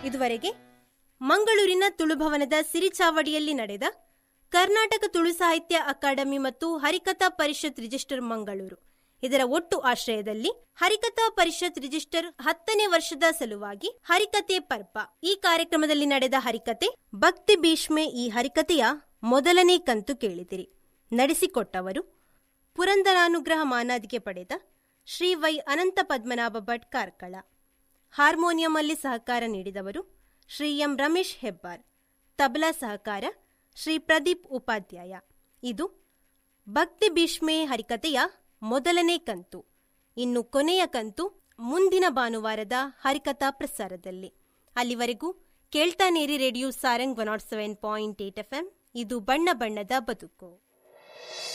ಇದುವರೆಗೆ ಮಂಗಳೂರಿನ ತುಳುಭವನದ ಸಿರಿಚಾವಡಿಯಲ್ಲಿ ನಡೆದ ಕರ್ನಾಟಕ ತುಳು ಸಾಹಿತ್ಯ ಅಕಾಡೆಮಿ ಮತ್ತು ಹರಿಕಥಾ ಪರಿಷತ್ ರಿಜಿಸ್ಟರ್ ಮಂಗಳೂರು ಇದರ ಒಟ್ಟು ಆಶ್ರಯದಲ್ಲಿ ಹರಿಕಥಾ ಪರಿಷತ್ ರಿಜಿಸ್ಟರ್ ಹತ್ತನೇ ವರ್ಷದ ಸಲುವಾಗಿ ಹರಿಕತೆ ಪರ್ಪ ಈ ಕಾರ್ಯಕ್ರಮದಲ್ಲಿ ನಡೆದ ಹರಿಕತೆ ಭಕ್ತಿ ಭೀಷ್ಮೆ ಈ ಹರಿಕತೆಯ ಮೊದಲನೇ ಕಂತು ಕೇಳಿದಿರಿ ನಡೆಸಿಕೊಟ್ಟವರು ಪುರಂದರಾನುಗ್ರಹ ಮಾನಾದಿಗೆ ಪಡೆದ ಶ್ರೀ ವೈ ಅನಂತ ಪದ್ಮನಾಭ ಭಟ್ ಕಾರ್ಕಳ ಹಾರ್ಮೋನಿಯಂಲ್ಲಿ ಸಹಕಾರ ನೀಡಿದವರು ಶ್ರೀ ಎಂ ರಮೇಶ್ ಹೆಬ್ಬಾರ್ ತಬಲಾ ಸಹಕಾರ ಶ್ರೀ ಪ್ರದೀಪ್ ಉಪಾಧ್ಯಾಯ ಇದು ಭಕ್ತಿ ಭೀಷ್ಮೆ ಹರಿಕತೆಯ ಮೊದಲನೇ ಕಂತು ಇನ್ನು ಕೊನೆಯ ಕಂತು ಮುಂದಿನ ಭಾನುವಾರದ ಹರಿಕಥಾ ಪ್ರಸಾರದಲ್ಲಿ ಅಲ್ಲಿವರೆಗೂ ಕೇಳ್ತಾನೇರಿ radio Sarang one naught seven point eight F ಇದು ಬಣ್ಣ ಬಣ್ಣದ ಬದುಕು